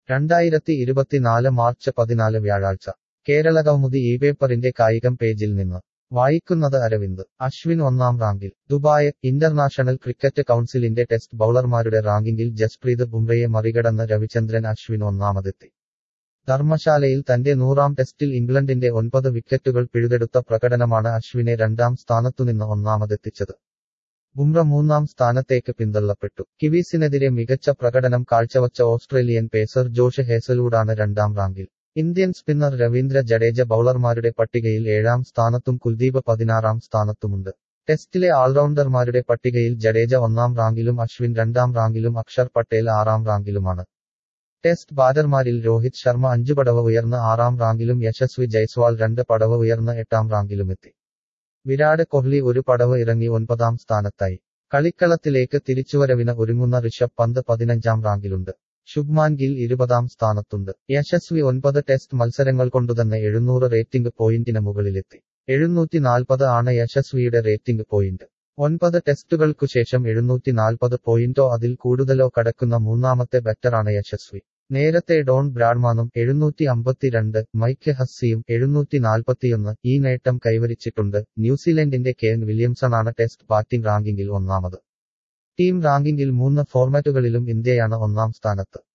രണ്ടായിരത്തി ഇരുപത്തിനാല് മാർച്ച് പതിനാല് വ്യാഴാഴ്ച കേരളകൗമുദി ഈ പേപ്പറിന്റെ കായികം പേജിൽ നിന്ന് വായിക്കുന്നത് അരവിന്ദ് അശ്വിൻ ഒന്നാം റാങ്കിൽ ദുബായ് ഇന്റർനാഷണൽ ക്രിക്കറ്റ് കൗൺസിലിന്റെ ടെസ്റ്റ് ബൌളർമാരുടെ റാങ്കിങ്ങിൽ ജസ്പ്രീത് ബുംറയെ മറികടന്ന് രവിചന്ദ്രൻ അശ്വിൻ ഒന്നാമതെത്തി ധർമ്മശാലയിൽ തന്റെ നൂറാം ടെസ്റ്റിൽ ഇംഗ്ലണ്ടിന്റെ ഒൻപത് വിക്കറ്റുകൾ പിഴുതെടുത്ത പ്രകടനമാണ് അശ്വിനെ രണ്ടാം സ്ഥാനത്തുനിന്ന് ഒന്നാമതെത്തിച്ചത് ബുംറ മൂന്നാം സ്ഥാനത്തേക്ക് പിന്തള്ളപ്പെട്ടു കിവീസിനെതിരെ മികച്ച പ്രകടനം കാഴ്ചവച്ച ഓസ്ട്രേലിയൻ പേസർ ജോഷ് ഹേസലൂഡാണ് രണ്ടാം റാങ്കിൽ ഇന്ത്യൻ സ്പിന്നർ രവീന്ദ്ര ജഡേജ ബൌളർമാരുടെ പട്ടികയിൽ ഏഴാം സ്ഥാനത്തും കുൽദീപ് പതിനാറാം സ്ഥാനത്തുമുണ്ട് ടെസ്റ്റിലെ ഓൾറൗണ്ടർമാരുടെ പട്ടികയിൽ ജഡേജ ഒന്നാം റാങ്കിലും അശ്വിൻ രണ്ടാം റാങ്കിലും അക്ഷർ പട്ടേൽ ആറാം റാങ്കിലുമാണ് ടെസ്റ്റ് ബാറ്റർമാരിൽ രോഹിത് ശർമ്മ അഞ്ചു പടവ് ഉയർന്ന് ആറാം റാങ്കിലും യശസ്വി ജയ്സ്വാൾ രണ്ട് പടവ് ഉയർന്ന് എട്ടാം റാങ്കിലുമെത്തി വിരാട് കോഹ്ലി ഒരു പടവ് ഇറങ്ങി ഒൻപതാം സ്ഥാനത്തായി കളിക്കളത്തിലേക്ക് തിരിച്ചുവരവിന് ഒരുങ്ങുന്ന ഋഷഭ് പന്ത് പതിനഞ്ചാം റാങ്കിലുണ്ട് ശുഭ്മാൻ ഗിൽ ഇരുപതാം സ്ഥാനത്തുണ്ട് യശസ്വി ഒൻപത് ടെസ്റ്റ് മത്സരങ്ങൾ കൊണ്ടുതന്നെ എഴുന്നൂറ് റേറ്റിംഗ് പോയിന്റിന് മുകളിലെത്തി എഴുന്നൂറ്റി നാൽപ്പത് ആണ് യശസ്വിയുടെ റേറ്റിംഗ് പോയിന്റ് ഒൻപത് ടെസ്റ്റുകൾക്കു ശേഷം എഴുന്നൂറ്റി നാൽപ്പത് പോയിന്റോ അതിൽ കൂടുതലോ കടക്കുന്ന മൂന്നാമത്തെ ബാറ്ററാണ് യശസ്വി നേരത്തെ ഡോൺ ബ്രാഡ്മാനും എഴുന്നൂറ്റി അമ്പത്തിരണ്ട് മൈക്ക് ഹസ്സിയും എഴുന്നൂറ്റി നാൽപ്പത്തിയൊന്ന് ഈ നേട്ടം കൈവരിച്ചിട്ടുണ്ട് ന്യൂസിലൻഡിന്റെ കെൻ വില്യംസണാണ് ടെസ്റ്റ് ബാറ്റിംഗ് റാങ്കിങ്ങിൽ ഒന്നാമത് ടീം റാങ്കിങ്ങിൽ മൂന്ന് ഫോർമാറ്റുകളിലും ഇന്ത്യയാണ് ഒന്നാം സ്ഥാനത്ത്